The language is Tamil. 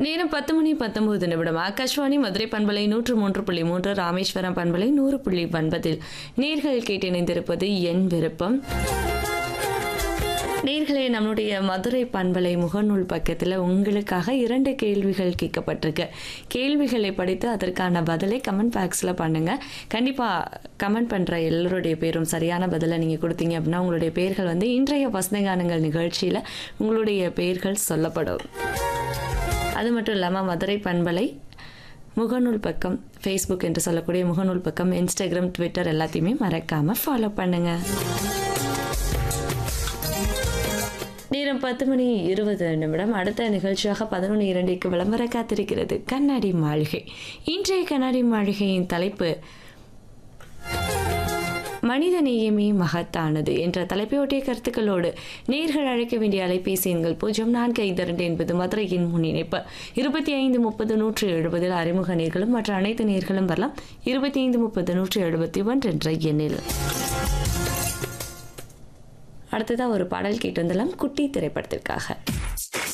நேரம் பத்து மணி பத்தொன்பது நிமிடம் ஆகாஷ்வாணி மதுரை பண்பலை நூற்று மூன்று புள்ளி மூன்று ராமேஸ்வரம் பண்பலை நூறு புள்ளி ஒன்பதில் நேர்கள் கேட்டிணைந்திருப்பது என் விருப்பம் நேர்களே நம்முடைய மதுரை பண்பலை முகநூல் பக்கத்தில் உங்களுக்காக இரண்டு கேள்விகள் கேட்கப்பட்டிருக்கு கேள்விகளை படித்து அதற்கான பதிலை கமெண்ட் பாக்ஸில் பண்ணுங்கள் கண்டிப்பாக கமெண்ட் பண்ணுற எல்லோருடைய பேரும் சரியான பதிலை நீங்கள் கொடுத்தீங்க அப்படின்னா உங்களுடைய பேர்கள் வந்து இன்றைய வசந்தகானங்கள் நிகழ்ச்சியில் உங்களுடைய பெயர்கள் சொல்லப்படும் அது மட்டும் இல்லாமல் மதுரை பண்பலை முகநூல் பக்கம் ஃபேஸ்புக் என்று சொல்லக்கூடிய முகநூல் பக்கம் இன்ஸ்டாகிராம் ட்விட்டர் எல்லாத்தையுமே மறக்காமல் ஃபாலோ பண்ணுங்கள் நேரம் பத்து மணி இருபது நிமிடம் அடுத்த நிகழ்ச்சியாக பதினொன்று இரண்டிற்கு விளம்பர காத்திருக்கிறது கண்ணாடி மாளிகை இன்றைய கண்ணாடி மாளிகையின் தலைப்பு மனித நேயமே மகத்தானது என்ற தலைப்பையொட்டிய கருத்துக்களோடு நேர்கள் அழைக்க வேண்டிய அலைபேசி எண்கள் பூஜ்ஜியம் நான்கு ஐந்து இரண்டு என்பது மதுரையின் முன்னிணைப்பு இருபத்தி ஐந்து முப்பது நூற்று எழுபதில் அறிமுக நேர்களும் மற்ற அனைத்து நேர்களும் வரலாம் இருபத்தி ஐந்து முப்பது நூற்று எழுபத்தி ஒன்று என்ற எண்ணில் அடுத்ததாக ஒரு பாடல் கேட்டு வந்துடலாம் குட்டி திரைப்படத்திற்காக